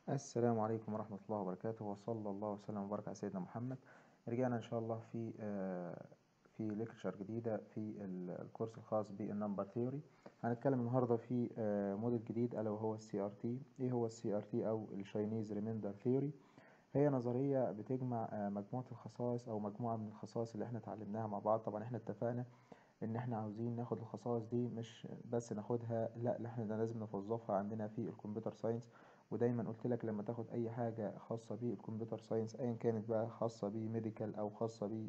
السلام عليكم ورحمة الله وبركاته وصلى الله وسلم وبارك على سيدنا محمد رجعنا إن شاء الله في آه، في ليكتشر جديدة في ال- الكورس الخاص بالنمبر ثيوري هنتكلم النهاردة في آه، موديل جديد ألا وهو السي ار تي إيه هو السي ار تي أو الشاينيز ريميندر ثيوري هي نظرية بتجمع آه، مجموعة الخصائص أو مجموعة من الخصائص اللي احنا اتعلمناها مع بعض طبعا احنا اتفقنا ان احنا عاوزين ناخد الخصائص دي مش بس ناخدها لا لا احنا لازم نوظفها عندنا في الكمبيوتر ساينس ودايما قلت لك لما تاخد اي حاجة خاصة بالكمبيوتر ساينس ايا كانت بقى خاصة بميديكال او خاصة ب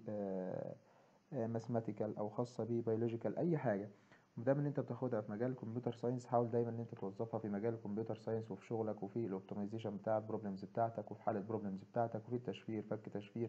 ماثماتيكال او خاصة ببيولوجيكال اي حاجة مادام ان انت بتاخدها في مجال الكمبيوتر ساينس حاول دايما ان انت توظفها في مجال الكمبيوتر ساينس وفي شغلك وفي الاوبتمايزيشن بتاع البروبلمز بتاعتك وفي حل البروبلمز بتاعتك وفي التشفير فك تشفير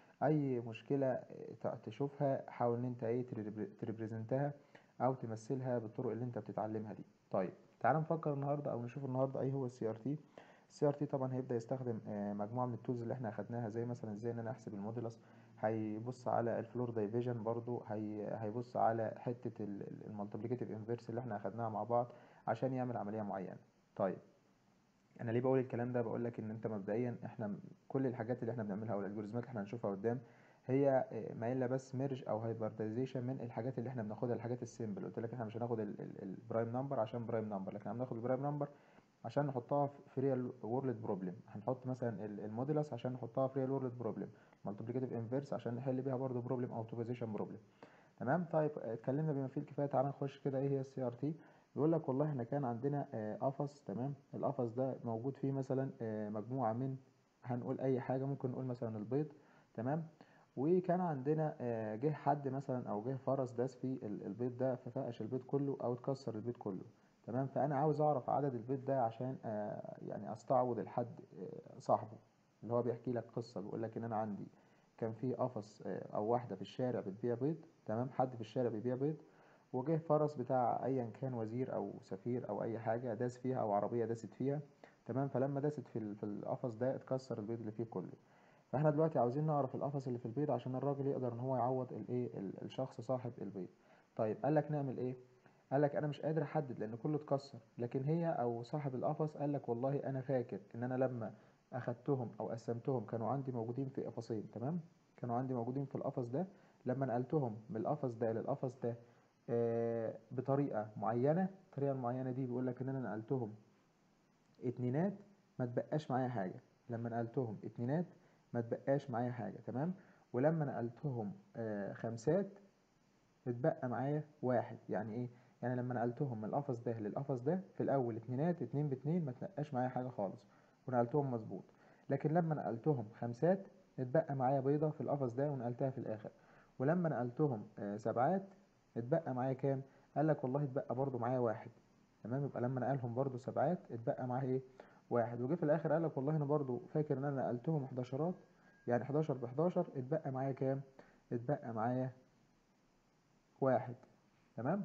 اي مشكله ت- تشوفها حاول ان انت ايه تريبريزنتها او تمثلها بالطرق اللي انت بتتعلمها دي طيب تعال نفكر النهارده او نشوف النهارده ايه هو السي ار تي السي ار تي طبعا هيبدا يستخدم آه، مجموعه من التولز اللي احنا اخدناها زي مثلا ازاي ان انا احسب المودولس هيبص على الفلور دايفيجن برضو هي هيبص على حته المالتيبليكاتيف انفيرس اللي احنا اخدناها مع بعض عشان يعمل عمليه معينه طيب انا ليه بقول الكلام ده بقول لك ان انت مبدئيا احنا م- كل الحاجات اللي احنا بنعملها او الالجوريزمات اللي احنا هنشوفها قدام هي آه، ما الا بس ميرج او هايبرديزيشن من الحاجات اللي احنا بناخدها الحاجات السيمبل قلت لك احنا مش هناخد البرايم نمبر عشان برايم نمبر لكن هناخد البرايم نمبر عشان نحطها في ريال وورلد بروبلم هنحط مثلا ال- المودولس عشان نحطها في ريال وورلد بروبلم مالتيبليكاتيف انفيرس عشان نحل بيها برضه بروبلم او اوبتمايزيشن بروبلم تمام طيب آه، اتكلمنا بما فيه الكفايه تعالى نخش كده ايه هي السي ار تي بيقول لك والله احنا كان عندنا آه، قفص تمام القفص ده موجود فيه مثلا آه، مجموعه من هنقول اي حاجه ممكن نقول مثلا البيض تمام وكان عندنا آه، جه حد مثلا او جه فرس داس في ال- البيض ده ففقش البيض كله او اتكسر البيض كله تمام فانا عاوز اعرف عدد البيض ده عشان آه، يعني استعوض الحد آه، صاحبه اللي هو بيحكي لك قصه بيقول لك ان انا عندي كان في قفص آه، او واحده في الشارع بتبيع بيض تمام حد في الشارع بيبيع بيض وجه فرس بتاع ايا كان وزير او سفير او اي حاجه داس فيها او عربيه داست فيها تمام فلما داست في ال- في القفص ده اتكسر البيض اللي فيه كله فاحنا دلوقتي عاوزين نعرف القفص اللي في البيض عشان الراجل يقدر ان هو يعوض الايه ال- الشخص صاحب البيض طيب قال لك نعمل ايه قال لك انا مش قادر احدد لان كله اتكسر لكن هي او صاحب القفص قال لك والله انا فاكر ان انا لما اخدتهم او قسمتهم كانوا عندي موجودين في قفصين تمام كانوا عندي موجودين في القفص ده لما نقلتهم من القفص ده للقفص ده آه، بطريقه معينه الطريقه المعينه دي بيقول لك ان انا نقلتهم اتنينات ما تبقاش معايا حاجه لما نقلتهم اتنينات ما تبقاش معايا حاجه تمام ولما نقلتهم آه، خمسات اتبقى معايا واحد يعني ايه يعني لما نقلتهم من القفص ده للقفص ده في الاول اتنينات اتنين باتنين ما تنقاش معايا حاجه خالص ونقلتهم مظبوط لكن لما نقلتهم خمسات اتبقى معايا بيضه في القفص ده ونقلتها في الاخر ولما نقلتهم آه، سبعات اتبقى معايا كام قال لك والله اتبقى برضو معايا واحد تمام يبقى لما نقلهم برضو سبعات اتبقى معايا ايه واحد وجه في الاخر قال لك والله انا برضو فاكر ان انا نقلتهم 11 يعني 11 ب 11 اتبقى معايا كام اتبقى معايا واحد تمام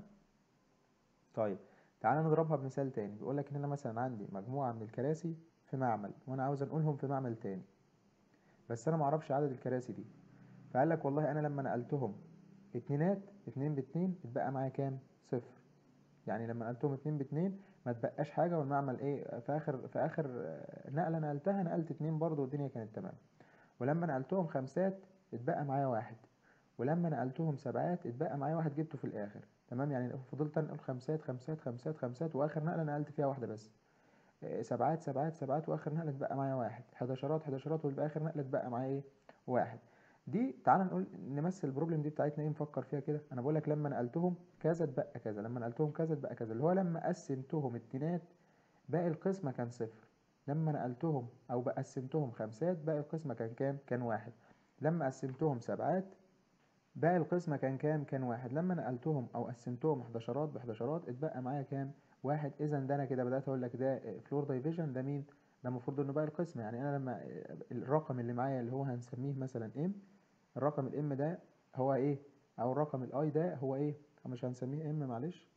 طيب تعالى نضربها بمثال تاني بيقول لك ان انا مثلا عندي مجموعه من الكراسي في معمل وانا عاوز انقلهم في معمل تاني بس انا معرفش عدد الكراسي دي فقال لك والله انا لما نقلتهم اتنينات اتنين باتنين اتبقى معايا كام صفر يعني لما نقلتهم اتنين باتنين ما تبقاش حاجه والمعمل ايه في اخر في اخر آه، نقله نقلتها نقلت اتنين برضو والدنيا كانت تمام ولما نقلتهم خمسات اتبقى معايا واحد ولما نقلتهم سبعات اتبقى معايا واحد جبته في الاخر تمام يعني فضلت انقل خمسات خمسات خمسات خمسات واخر نقله نقلت فيها واحده بس آه، سبعات سبعات سبعات واخر نقله اتبقى معايا واحد حداشرات حداشرات ويبقى اخر نقله اتبقى معايا ايه واحد دي تعال نقول نمثل البروبلم دي بتاعتنا ايه نفكر فيها كده انا بقول لك لما نقلتهم كذا اتبقى كذا لما نقلتهم كذا اتبقى كذا اللي هو لما قسمتهم اتنينات باقي القسمه كان صفر لما نقلتهم او قسمتهم خمسات باقي القسمه كان كام كان واحد لما قسمتهم سبعات باقي القسمة كان كام؟ كان واحد لما نقلتهم أو قسمتهم حداشرات بحداشرات اتبقى معايا كام؟ واحد إذا ده أنا كده بدأت أقول لك ده فلور دايفيجن ده مين؟ ده المفروض إنه باقي القسمة يعني أنا لما الرقم اللي معايا اللي هو هنسميه مثلا إم الرقم الإم ده هو إيه؟ أو الرقم الأي ده هو إيه؟ مش هنسميه إم معلش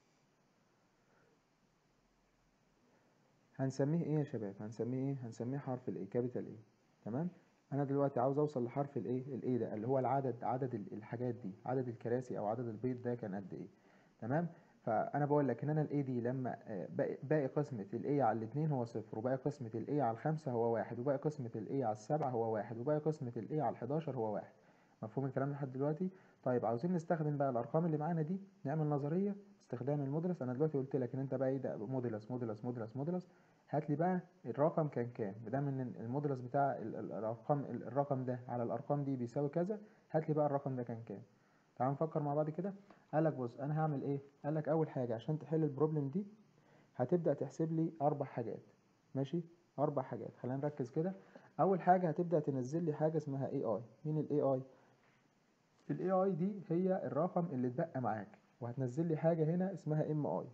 هنسميه ايه يا شباب هنسميه ايه هنسميه حرف الاي كابيتال ايه تمام انا دلوقتي عاوز اوصل لحرف الايه الايه ده اللي هو العدد عدد ال- الحاجات دي عدد الكراسي او عدد البيض ده كان قد ايه تمام فانا بقول لك ان انا الاي دي لما آه، باقي باقي قسمه الاي على الاثنين هو صفر وباقي قسمه الاي على الخمسة هو واحد وباقي قسمه الاي على السبعة هو واحد وباقي قسمه الاي على الحداشر هو واحد مفهوم الكلام لحد دلوقتي طيب عاوزين نستخدم بقى الارقام اللي معانا دي نعمل نظريه استخدام المودولس انا دلوقتي قلت لك ان انت بقى ايه ده مودولس مودولس مودولس مودولس هات لي بقى الرقم كان كام بدام ان المودولس بتاع ال- ال- الارقام ال- الرقم ده على الارقام دي بيساوي كذا هات لي بقى الرقم ده كان كام تعال نفكر مع بعض كده قال لك بص انا هعمل ايه قال لك اول حاجه عشان تحل البروبلم دي هتبدا تحسب لي اربع حاجات ماشي اربع حاجات خلينا نركز كده اول حاجه هتبدا تنزل لي حاجه اسمها اي اي مين الاي اي الاي اي دي هي الرقم اللي اتبقى معاك وهتنزل لي حاجه هنا اسمها ام اي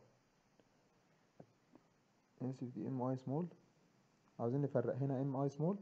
اسف دي ام اي سمول عاوزين نفرق هنا ام اي سمول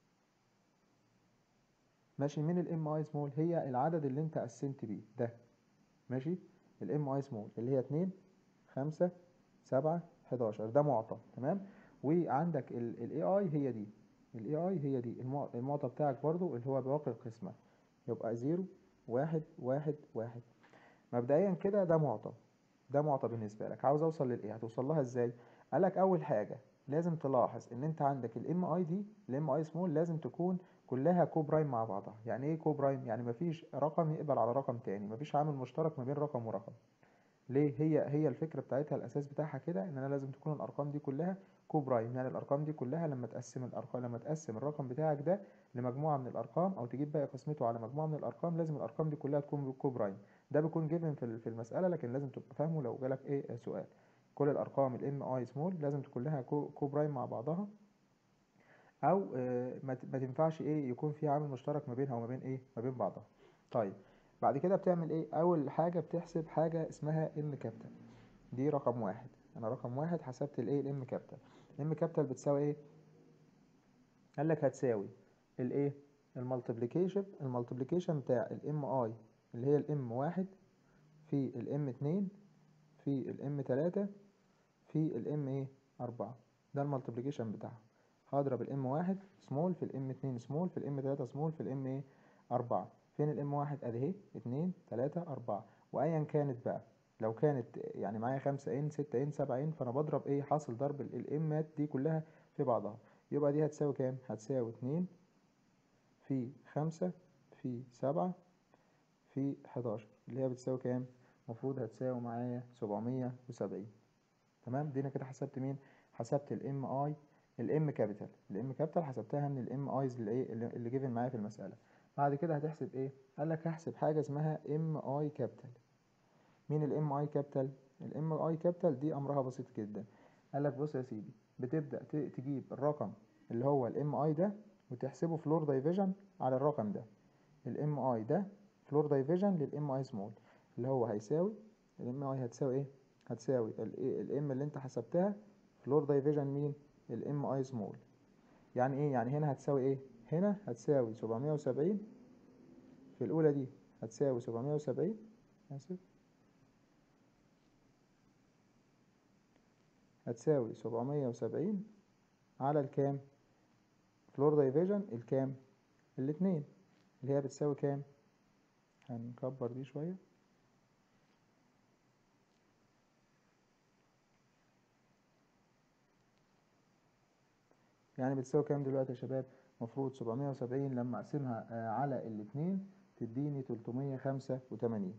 ماشي مين الام اي سمول هي العدد اللي انت قسمت بيه ده ماشي الام اي سمول اللي هي 2 5 7 11 ده معطى تمام وعندك الاي اي هي دي الاي اي هي دي المع- المعطى بتاعك برضو اللي هو بواقي القسمة يبقى زيرو واحد واحد واحد مبدئيا كده ده معطى ده معطى بالنسبة لك عاوز اوصل للايه هتوصل لها ازاي قالك اول حاجة لازم تلاحظ ان انت عندك الام اي دي الام اي سمول لازم تكون كلها كو برايم مع بعضها يعني ايه كو برايم يعني مفيش رقم يقبل على رقم تاني مفيش عامل مشترك ما بين رقم ورقم ليه هي هي الفكره بتاعتها الاساس بتاعها كده ان انا لازم تكون الارقام دي كلها كو برايم يعني الارقام دي كلها لما تقسم الارقام لما تقسم الرقم بتاعك ده لمجموعه من الارقام او تجيب باقي قسمته على مجموعه من الارقام لازم الارقام دي كلها تكون كو برايم ده بيكون جيفن في ال- في المساله لكن لازم تبقى فاهمه لو جالك ايه سؤال كل الارقام الام اي سمول لازم تكون لها كو, كو برايم مع بعضها او آه، ما ت- ما تنفعش ايه يكون في عامل مشترك ما بينها وما بين ايه ما بين بعضها طيب بعد كده بتعمل ايه اول حاجه بتحسب حاجه اسمها ام كابيتال دي رقم واحد انا رقم واحد حسبت الايه الام كابيتال الام كابيتال بتساوي ايه قال لك هتساوي الايه المالتيبليكيشن المالتيبليكيشن بتاع الام اي اللي هي الام واحد في الام اتنين في الام تلاتة في الام ايه أربعة ده المالتيبليكيشن بتاعها هضرب الام واحد سمول في الام اتنين سمول في الام تلاتة سمول في الام ايه أربعة فين الام واحد ادي اهي اتنين تلاتة أربعة وأيا كانت بقى لو كانت يعني معايا خمسة ان ستة ان سبعة ان فأنا بضرب ايه حاصل ضرب ال- الامات دي كلها في بعضها يبقى دي هتساوي كام؟ هتساوي اتنين في خمسة في سبعة في حداشر اللي هي بتساوي كام؟ المفروض هتساوي معايا سبعمية وسبعين تمام دي انا كده حسبت مين حسبت الام اي الام كابيتال الام كابيتال حسبتها من الام ايز اللي ايه اللي اللي جيفن معايا في المساله بعد كده هتحسب ايه قال لك هحسب حاجه اسمها ام اي كابيتال مين الام اي كابيتال الام اي كابيتال دي امرها بسيط جدا قال لك بص يا سيدي بتبدا ت- تجيب الرقم اللي هو الام اي ده وتحسبه فلور دايفيجن على الرقم ده الام اي ده فلور دايفيجن للام اي سمول اللي هو هيساوي الام اي هتساوي ايه هتساوي الام اللي انت حسبتها فلور دايفيجن مين الام اي سمول يعني ايه يعني هنا هتساوي ايه هنا هتساوي 770 في الاولى دي هتساوي 770 اسف هتساوي 770 على الكام فلور دايفيجن الكام الاتنين اللي هي بتساوي كام هنكبر دي شوية يعني بتساوي كام دلوقتي يا شباب مفروض 770 لما اقسمها آه، على الاتنين تديني 385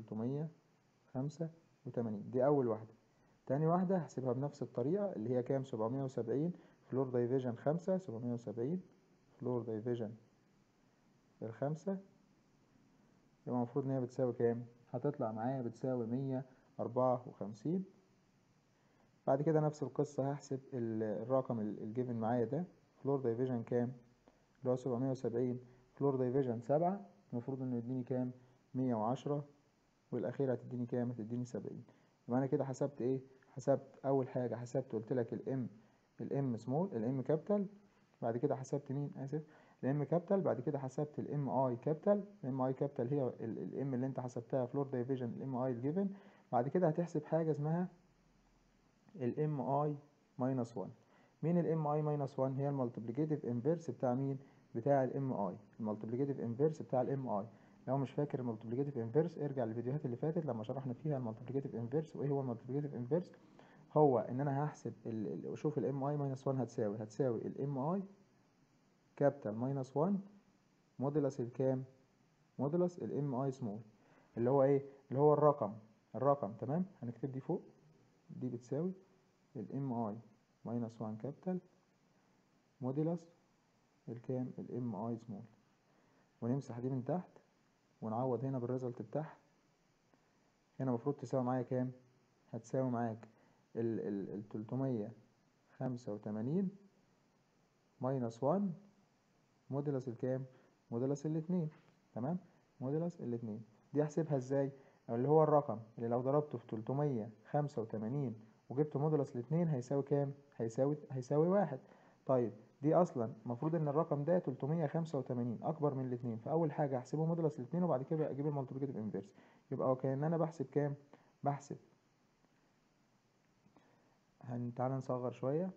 385 دي اول واحدة تاني واحدة هحسبها بنفس الطريقة اللي هي كام 770 فلور دايفيجن 5 770 فلور دايفيجن الخمسة يبقى المفروض ان هي بتساوي كام هتطلع معايا بتساوي 154 بعد كده نفس القصة هحسب ال- الرقم ال- الجيفن معايا ده فلور دايفيجن كام اللي هو 770 فلور دايفيجن 7 المفروض انه يديني كام 110 والاخيرة هتديني كام هتديني 70 يبقى انا كده حسبت ايه حسبت اول حاجة حسبت قلت لك الام الام سمول الام كابيتال بعد كده حسبت مين اسف الام كابيتال بعد كده حسبت الام اي كابيتال الام اي كابيتال هي الام اللي انت حسبتها فلور دايفيجن الام اي الجيفن بعد كده هتحسب حاجة اسمها الام اي ماينس 1 مين الام اي ماينس 1 هي المالتيبليكيتيف انفيرس بتاع مين بتاع الام اي المالتيبليكيتيف انفيرس بتاع الام اي لو مش فاكر المالتيبليكاتيف انفيرس ارجع للفيديوهات اللي فاتت لما شرحنا فيها المالتيبليكاتيف انفيرس وايه هو المالتيبليكاتيف انفيرس هو ان انا هحسب ال... شوف الام اي ماينس 1 هتساوي هتساوي الام اي كابيتال ماينس 1 موديلس الكام موديلس الام اي سمول اللي هو ايه اللي هو الرقم الرقم تمام هنكتب دي فوق دي بتساوي الام اي ماينس 1 كابيتال موديلس الكام الام اي سمول ونمسح دي من تحت ونعوض هنا بالريزلت بتاعها هنا المفروض تساوي معايا كام هتساوي معاك ال ال ال 385 ماينس 1 موديلس الكام موديلس الاتنين تمام موديلس الاتنين دي احسبها ازاي اللي هو الرقم اللي لو ضربته في 385 وجبت موديلس الاتنين هيساوي كام هيساوي هيساوي واحد طيب دي اصلا المفروض ان الرقم ده 385 اكبر من الاتنين فاول حاجه احسبه موديلس الاتنين وبعد كده اجيب المالتيبليكاتيف انفيرس يبقى وكأن انا بحسب كام بحسب هن تعالى نصغر شويه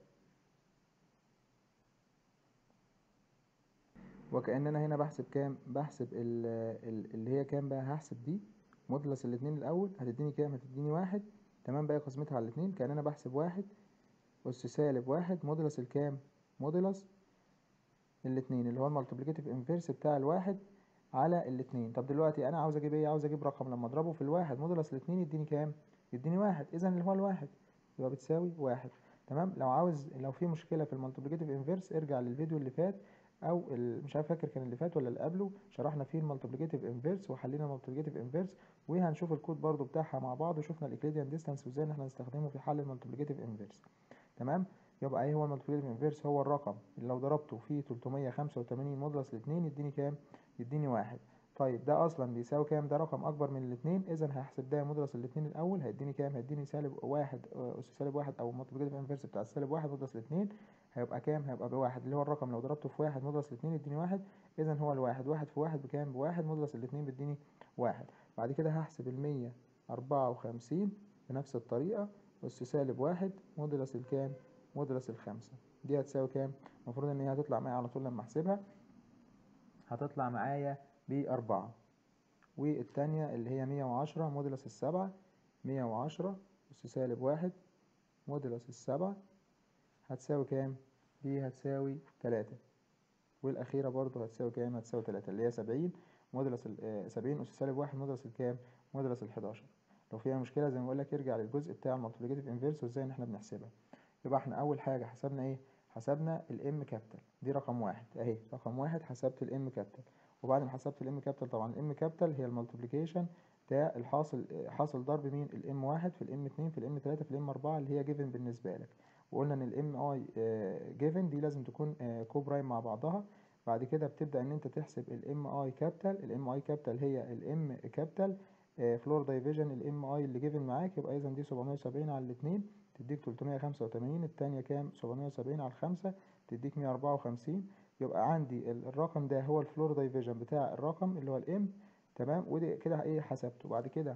وكأن انا هنا بحسب كام بحسب ال ال اللي هي كام بقى هحسب دي موديلس الاتنين الاول هتديني كام هتديني واحد تمام بقى قسمتها على الاتنين كأن انا بحسب واحد أس سالب واحد موديلس الكام موديلس الاتنين اللي هو المالتيبليكاتيف انفيرس بتاع الواحد على الاتنين طب دلوقتي انا عاوز اجيب ايه عاوز اجيب رقم لما اضربه في الواحد موديلس الاتنين يديني كام يديني واحد اذا اللي هو الواحد يبقى بتساوي واحد تمام لو عاوز لو في مشكله في المالتيبليكاتيف انفيرس ارجع للفيديو اللي فات او مش عارف فاكر كان اللي فات ولا اللي قبله شرحنا فيه المالتيبليكاتيف انفيرس وحلينا المالتيبليكاتيف انفيرس وهنشوف الكود برضو بتاعها مع بعض وشفنا الاكليديان ديستانس وازاي ان احنا نستخدمه في حل المالتيبليكاتيف انفيرس تمام يبقى ايه هو المالتيبليكاتيف انفيرس هو الرقم اللي لو ضربته في 385 مودلس الاتنين يديني كام يديني واحد طيب ده اصلا بيساوي كام ده رقم اكبر من الاتنين اذا هحسب ده مودلس الاتنين الاول هيديني كام هيديني سالب واحد اس سالب واحد او المالتيبليكاتيف انفيرس بتاع السالب واحد مودلس الاتنين هيبقى كام هيبقى بواحد اللي هو الرقم لو ضربته في واحد مودلس الاتنين يديني واحد اذا هو الواحد واحد في واحد بكام بواحد مودلس الاتنين بيديني واحد بعد كده هحسب المية أربعة وخمسين بنفس الطريقة أس سالب واحد مودلس الكام مودلس الخمسة دي هتساوي كام المفروض ان هي هتطلع معايا على طول لما احسبها هتطلع معايا بأربعة والتانية اللي هي مية وعشرة مودلس السبعة مية وعشرة أس سالب واحد مودلس السبعة هتساوي كام دي هتساوي تلاتة والأخيرة برضو هتساوي كام هتساوي تلاتة اللي هي سبعين مودلس سبعين أس سالب واحد مودلس الكام مودلس الحداشر لو فيها مشكلة زي ما بقولك ارجع للجزء بتاع المالتيبليكاتيف انفيرس وازاي ان احنا بنحسبها يبقى احنا اول حاجه حسبنا ايه حسبنا الام كابيتال دي رقم واحد اهي رقم واحد حسبت الام كابيتال وبعد ما حسبت الام كابيتال طبعا الام كابيتال هي المالتيبليكيشن بتاع الحاصل حاصل ضرب مين الام واحد في الام اتنين في الام تلاتة في الام اربعة اللي هي جيفن بالنسبه لك وقلنا ان الام اي جيفن دي لازم تكون كو برايم مع بعضها بعد كده بتبدا ان انت تحسب الام اي كابيتال الام اي كابيتال هي الام كابيتال فلور دايفيجن الام اي اللي جيفن معاك يبقى اذا دي 770 على الاثنين تديك 385 التانية كام 770 على الخمسة تديك 154 يبقى عندي الرقم ده هو الفلور دايفيجن بتاع الرقم اللي هو الام تمام ودي كده ايه حسبته بعد كده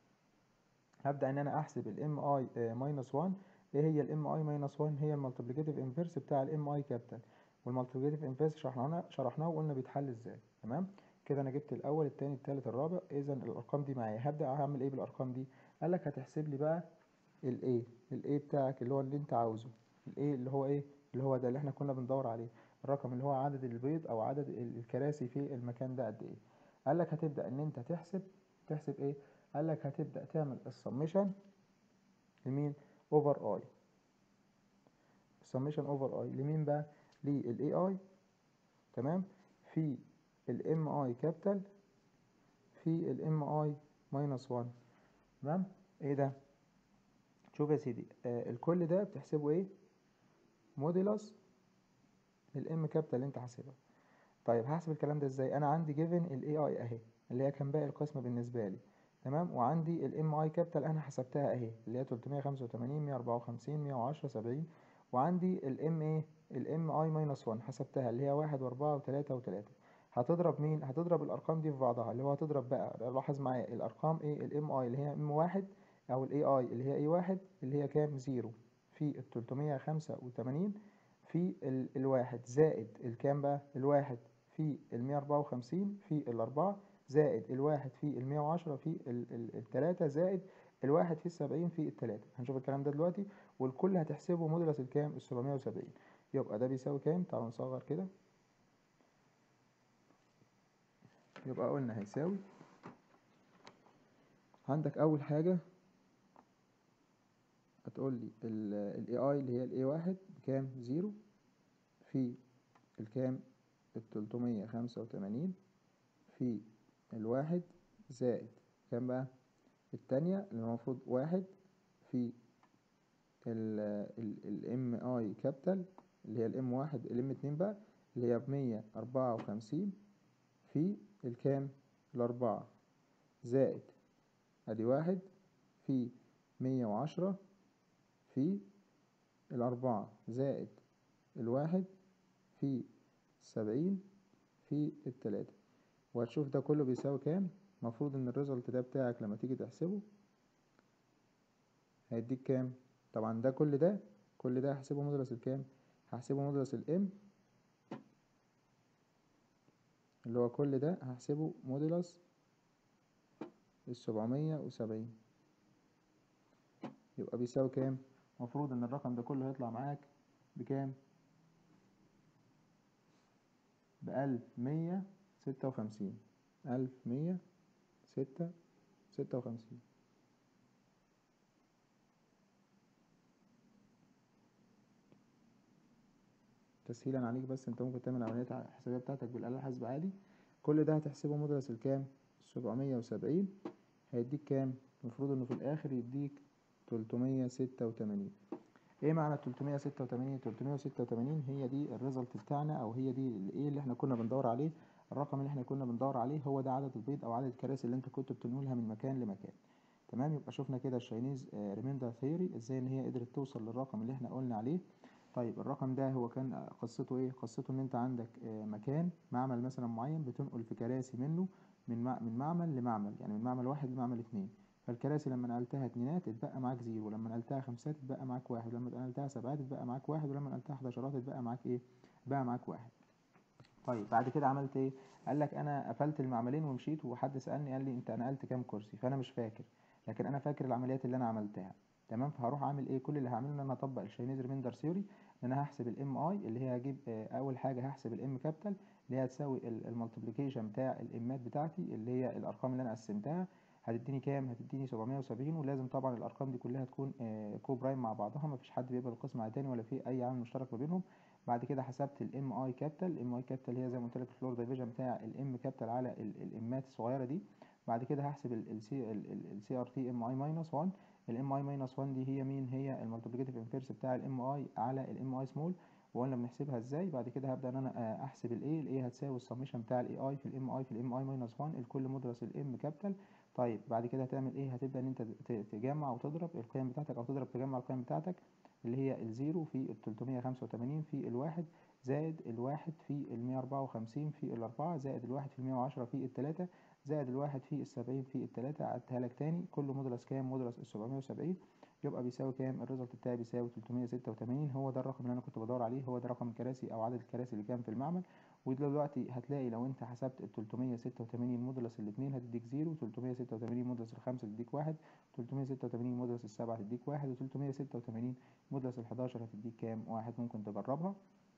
هبدأ ان انا احسب الام اي ماينس 1 ايه هي الام اي ماينس 1 هي المالتيبليكاتيف انفيرس بتاع الام اي كابيتال والمالتيبليكاتيف انفيرس شرحناه شرحناه وقلنا بيتحل ازاي تمام كده انا جبت الاول التاني التالت الرابع اذا الارقام دي معايا هبدأ اعمل ايه بالارقام دي قال لك هتحسب لي بقى الايه الايه بتاعك اللي هو اللي انت عاوزه الايه اللي هو ايه اللي هو ده اللي احنا كنا بندور عليه الرقم اللي هو عدد البيض او عدد الكراسي في المكان ده قد ايه قال لك هتبدا ان انت تحسب تحسب ايه قال لك هتبدا تعمل السميشن لمين اوفر اي السميشن اوفر اي لمين بقى للاي اي تمام في الام اي كابيتال في الام اي ماينس 1 تمام ايه ده شوف يا سيدي آه الكل ده بتحسبه ايه موديلس الام كابيتال اللي انت حاسبها طيب هحسب الكلام ده ازاي انا عندي جيفن الاي اي اهي اللي هي كان باقي القسم بالنسبه لي تمام وعندي الام اي كابيتال انا حسبتها اهي اللي هي 385 154 110 70 وعندي الام ايه الام اي ماينس 1 حسبتها اللي هي 1 و4 و3 و3 هتضرب مين هتضرب الارقام دي في بعضها اللي هو هتضرب بقى لاحظ معايا الارقام ايه الام اي اللي هي ام واحد او الاي اي اللي هي اي واحد اللي هي كام زيرو في ال 385 في ال الواحد زائد الكام بقى الواحد في ال 154 في الأربعة زائد الواحد في المية وعشرة في ال- ال- التلاتة زائد الواحد في السبعين في التلاتة هنشوف الكلام ده دلوقتي والكل هتحسبه مودولس الكام السبعمية وسبعين يبقى ده بيساوي كام تعالوا نصغر كده يبقى قلنا هيساوي عندك أول حاجة هتقول لي ال AI اللي هي ال A1 بكام زيرو في الكام التلتمية خمسة وتمانين في الواحد زائد كام بقى التانية اللي هو المفروض واحد في ال ال ال MI كابيتال اللي هي ال M واحد ال M اتنين بقى اللي هي بمية أربعة وخمسين في الكام الأربعة زائد أدي واحد في مية وعشرة في الأربعة زائد الواحد في سبعين في التلاتة وهتشوف ده كله بيساوي كام المفروض ان الريزلت ده بتاعك لما تيجي تحسبه هيديك كام طبعا ده كل ده كل ده هحسبه مودولس الكام هحسبه مودولس الام اللي هو كل ده هحسبه مودولس السبعمية وسبعين يبقى بيساوي كام المفروض ان الرقم ده كله هيطلع معاك بكام بألف مية ستة وخمسين ألف مية ستة ستة وخمسين تسهيلا عليك بس انت ممكن تعمل عملية الحسابية بتاعتك بالآلة الحاسبة عادي كل ده هتحسبه مدرس الكام سبعمية وسبعين هيديك كام المفروض انه في الآخر يديك تلتمية ستة وتمانين ايه معنى 386 386 هي دي الريزلت بتاعنا او هي دي الايه اللي احنا كنا بندور عليه الرقم اللي احنا كنا بندور عليه هو ده عدد البيض او عدد الكراسي اللي انت كنت بتنقلها من مكان لمكان تمام يبقى شفنا كده الشاينيز ريميندر ثيوري ازاي ان هي قدرت توصل للرقم اللي احنا قلنا عليه طيب الرقم ده هو كان آه، قصته ايه قصته ان انت عندك آه، مكان معمل مثلا معين بتنقل في كراسي منه من مع- من معمل لمعمل يعني من معمل واحد لمعمل اتنين فالكراسي لما نقلتها اتنينات اتبقى معاك زيرو ولما نقلتها خمسات اتبقى معاك واحد ولما نقلتها سبعات اتبقى معاك واحد ولما نقلتها حداشرات اتبقى معاك ايه بقى معاك واحد طيب بعد كده عملت ايه قال لك انا قفلت المعملين ومشيت وحد سالني قال لي انت نقلت كام كرسي فانا مش فاكر لكن انا فاكر العمليات اللي انا عملتها تمام فهروح اعمل ايه كل اللي هعمله ان انا اطبق الشاينيز ريميندر ثيوري ان انا هحسب الام اي اللي هي هجيب آه، اول حاجه هحسب الام كابيتال اللي هي هتساوي المالتيبليكيشن بتاع الامات بتاعتي اللي هي الارقام اللي انا قسمتها هتديني كام هتديني 770 ولازم طبعا الارقام دي كلها تكون آه، كو برايم مع بعضها مفيش حد بيقبل القسم على تاني ولا في اي عامل مشترك ما بينهم بعد كده حسبت الام اي كابيتال الام اي كابيتال هي زي ما قلت لك الفلور ديفيجن بتاع الام كابيتال على الامات الصغيره دي بعد كده هحسب السي السي ار تي ام اي ماينس 1 الام اي ماينس 1 دي هي مين هي المالتيبليكاتيف انفيرس بتاع الام اي على الام اي سمول وقلنا بنحسبها ازاي بعد كده هبدا ان انا آه، احسب الاي الاي هتساوي السميشن بتاع الاي اي في الام اي في الام اي ماينس 1 الكل مدرس الام كابيتال طيب بعد كده هتعمل ايه هتبدا ان انت ت- تجمع وتضرب القيم بتاعتك او تضرب تجمع القيم بتاعتك اللي هي الزيرو في ال 385 في الواحد زائد الواحد في ال 154 في الأربعة زائد الواحد في ال 110 في التلاتة زائد الواحد في السبعين في التلاتة عدتها لك تاني كل مودولس كام مودولس السبعمية وسبعين يبقى بيساوي كام الريزلت بتاعي بيساوي 386 هو ده الرقم اللي انا كنت بدور عليه هو ده رقم الكراسي او عدد الكراسي اللي كان في المعمل ودلوقتي هتلاقي لو انت حسبت ال 386 مودولس الاثنين هتديك زيرو 386 مودولس الخمسة هتديك واحد 386 مودولس السبعة هتديك واحد و 386 مودولس الحداشر هتديك كام واحد ممكن تجربها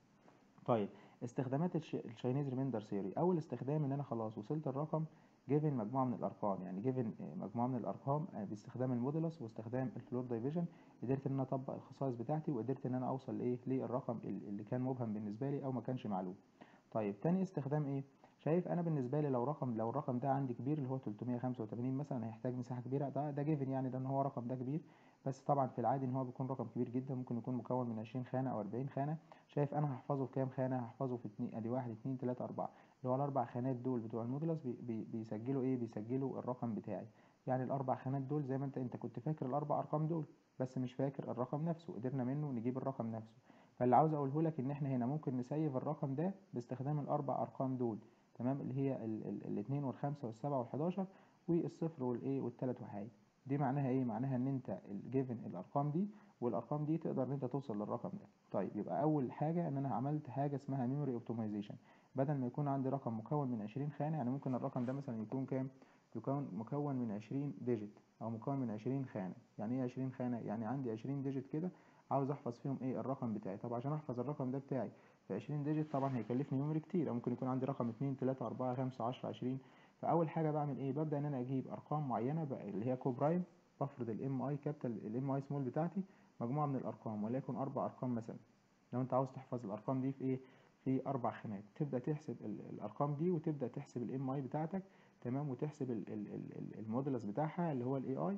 طيب استخدامات الش- الشاينيز ريميندر ثيوري اول استخدام ان انا خلاص وصلت الرقم جيفن مجموعه من الارقام يعني جيفن مجموعه من الارقام آه، باستخدام المودولس واستخدام الفلور دايفيجن قدرت ان انا اطبق الخصائص بتاعتي وقدرت ان انا اوصل لايه للرقم ال- اللي كان مبهم بالنسبه لي او ما كانش معلوم طيب تاني استخدام ايه شايف انا بالنسبه لي لو رقم لو الرقم ده عندي كبير اللي هو 385 مثلا هيحتاج مساحه كبيره ده ده جيفن يعني لان هو رقم ده كبير بس طبعا في العادي ان هو بيكون رقم كبير جدا ممكن يكون مكون من 20 خانه او 40 خانه شايف انا هحفظه في كام خانه هحفظه في اتنين ادي واحد اتنين تلاته اربعه اللي هو الاربع خانات دول بتوع المودولس بي بي بيسجلوا ايه بيسجلوا الرقم بتاعي يعني الاربع خانات دول زي ما انت انت كنت فاكر الاربع ارقام دول بس مش فاكر الرقم نفسه قدرنا منه نجيب الرقم نفسه فاللي عاوز اقوله لك ان احنا هنا ممكن نسيف الرقم ده باستخدام الاربع ارقام دول تمام اللي هي ال- ال- الاثنين والخمسة والسبعة والحداشر والصفر والايه والتلات وحاجة دي معناها ايه معناها ان انت الجيفن الارقام دي والارقام دي تقدر ان انت توصل للرقم ده طيب يبقى اول حاجه ان انا عملت حاجه اسمها ميموري اوبتمايزيشن بدل ما يكون عندي رقم مكون من 20 خانه يعني ممكن الرقم ده مثلا يكون كام يكون مكون من 20 ديجيت او مكون من 20 خانه يعني ايه 20 خانه يعني عندي 20 ديجيت كده عاوز احفظ فيهم ايه الرقم بتاعي طب عشان احفظ الرقم ده بتاعي في 20 ديجيت طبعا هيكلفني ميموري كتير او ممكن يكون عندي رقم 2 3 4 5 10 20 فاول حاجه بعمل ايه ببدا ان انا اجيب ارقام معينه بقى اللي هي كوبرايم بفرض الام اي كابيتال الام اي سمول بتاعتي مجموعه من الارقام وليكن اربع ارقام مثلا لو انت عاوز تحفظ الارقام دي في ايه في اربع خانات تبدا تحسب ال- الارقام دي وتبدا تحسب الام اي بتاعتك تمام وتحسب ال- ال- ال- ال- المودولس بتاعها اللي هو الاي اي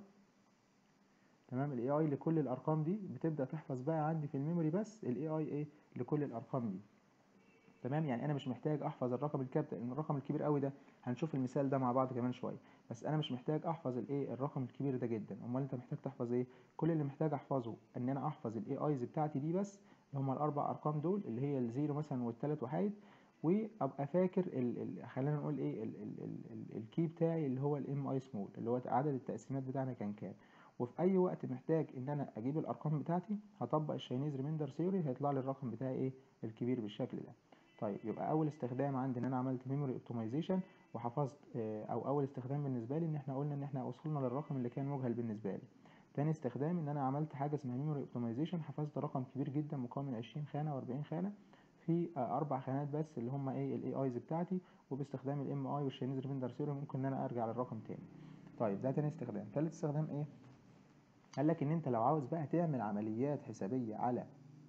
تمام الاي اي لكل الارقام دي بتبدا تحفظ بقى عندي في الميموري بس الاي اي ايه لكل الارقام دي تمام يعني انا مش محتاج احفظ الرقم الكابيتال لان الرقم الكبير قوي ده هنشوف المثال ده مع بعض كمان شويه بس انا مش محتاج احفظ الايه الرقم الكبير ده جدا امال انت محتاج تحفظ ايه كل اللي محتاج احفظه ان انا احفظ الاي ايز بتاعتي دي بس اللي هم الاربع ارقام دول اللي هي الزيرو مثلا والتالت وحيد وابقى فاكر ال ال خلينا نقول ايه ال ال ال ال الكي بتاعي اللي هو الام اي سمول اللي هو عدد التقسيمات بتاعنا كان كام وفي اي وقت محتاج ان انا اجيب الارقام بتاعتي هطبق الشاينيز ريميندر ثيوري هيطلع لي الرقم بتاعي ايه الكبير بالشكل ده طيب يبقى اول استخدام عندي ان انا عملت ميموري اوبتمايزيشن وحفظت آه، او اول استخدام بالنسبه لي ان احنا قلنا ان احنا وصلنا للرقم اللي كان مجهل بالنسبه لي تاني استخدام ان انا عملت حاجه اسمها ميموري اوبتمايزيشن حفظت رقم كبير جدا مكون من 20 خانه و40 خانه في آه، اربع خانات بس اللي هم ايه الاي ايز بتاعتي وباستخدام الام اي والشاينيز ريميندر ثيوري ممكن ان انا ارجع للرقم تاني طيب ده تاني استخدام تالت استخدام ايه قال لك ان انت لو عاوز بقى تعمل عمليات حسابيه على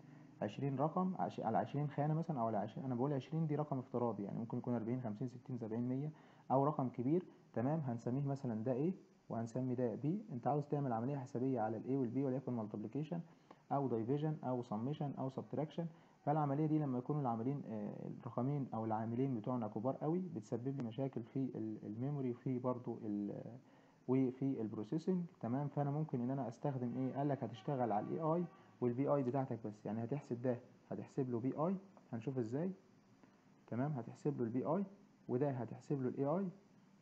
20 رقم عش... على 20 خانه مثلا او على 20 انا بقول 20 دي رقم افتراضي يعني ممكن يكون 40 50 60 70 100 او رقم كبير تمام هنسميه مثلا ده ايه وهنسمي ده بي انت عاوز تعمل عمليه حسابيه على الاي والبي وليكن مالتيبليكيشن او دايفيجن او سميشن او سبتراكشن فالعمليه دي لما يكونوا العاملين آه، الرقمين او العاملين بتوعنا كبار قوي بتسبب لي مشاكل في ال- الميموري وفي برضو ال وفي البروسيسنج تمام فانا ممكن ان انا استخدم ايه قال لك هتشتغل على الاي اي والبي اي بتاعتك بس يعني هتحسب ده هتحسب له بي اي هنشوف ازاي تمام هتحسب له البي اي وده هتحسب له الاي اي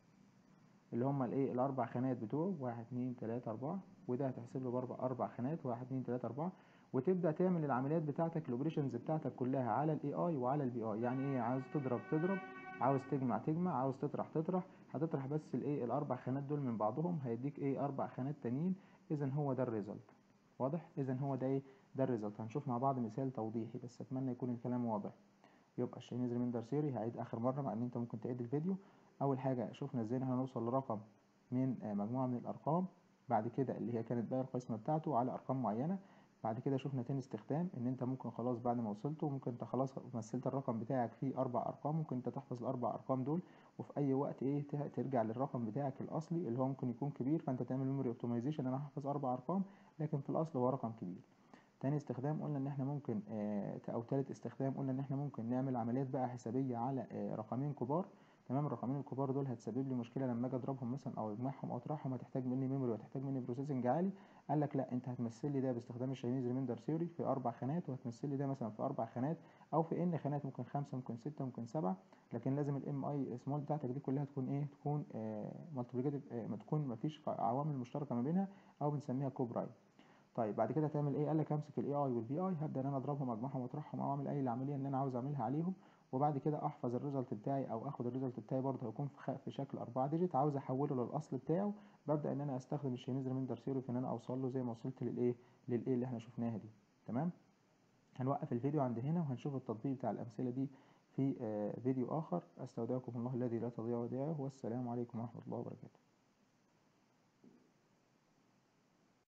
اللي هما الايه الاربع خانات بتوعه واحد اتنين تلاتة اربعة وده هتحسب له باربع اربع خانات واحد اتنين تلاتة اربعة وتبدا تعمل العمليات بتاعتك الاوبريشنز بتاعتك كلها على الاي اي وعلى البي اي يعني ايه عاوز تضرب تضرب عاوز تجمع تجمع عاوز تطرح تطرح هتطرح بس الايه الاربع خانات دول من بعضهم هيديك ايه اربع خانات تانيين اذا هو ده الريزلت واضح اذا هو ده ايه ده الريزلت هنشوف مع بعض مثال توضيحي بس اتمنى يكون الكلام واضح يبقى الشاينيز ريميندر ثيوري هعيد اخر مره مع ان انت ممكن تعيد الفيديو اول حاجه شفنا ازاي ان احنا نوصل لرقم من آه، مجموعه من الارقام بعد كده اللي هي كانت بقى القسمه بتاعته على ارقام معينه بعد كده شفنا تاني استخدام ان انت ممكن خلاص بعد ما وصلته ممكن انت خلاص مثلت الرقم بتاعك فيه اربع ارقام ممكن انت تحفظ الاربع ارقام دول وفي اي وقت ايه ته- ترجع للرقم بتاعك الاصلي اللي هو ممكن يكون كبير فانت تعمل ميموري اوبتمايزيشن انا هحفظ اربع ارقام لكن في الاصل هو رقم كبير تاني استخدام قلنا ان احنا ممكن آه او تالت استخدام قلنا ان احنا ممكن نعمل عمليات بقى حسابيه على آه رقمين كبار تمام الرقمين الكبار دول هتسبب لي مشكله لما اجي اضربهم مثلا او اجمعهم او اطرحهم هتحتاج مني ميموري وهتحتاج مني بروسيسنج عالي قال لك لا انت هتمثل لي ده باستخدام الشاينيز ريميندر ثيوري في اربع خانات وهتمثل لي ده مثلا في اربع خانات او في ان خانات ممكن خمسه ممكن سته ممكن سبعه لكن لازم الام اي سمول بتاعتك دي كلها تكون ايه تكون مالتيبليكاتيف ما تكون ما فيش عوامل مشتركه ما بينها او بنسميها كوبرايت طيب بعد كده هتعمل ايه قال لك همسك الاي اي والبي اي هبدا ان انا اضربهم اجمعهم واطرحهم او اعمل اي العمليه اللي انا عاوز اعملها عليهم وبعد كده احفظ الريزلت بتاعي او اخد الريزلت بتاعي برضه هيكون في, خ... في شكل 4 ديجيت عاوز احوله للاصل بتاعه ببدا ان انا استخدم الشاينيز ريميندر ثيوري في ان انا اوصل له زي ما وصلت للايه للايه اللي احنا شفناها دي تمام هنوقف الفيديو عند هنا وهنشوف التطبيق بتاع الامثله دي في آه، فيديو اخر استودعكم الله الذي لا تضيع ودائعه والسلام عليكم ورحمه الله وبركاته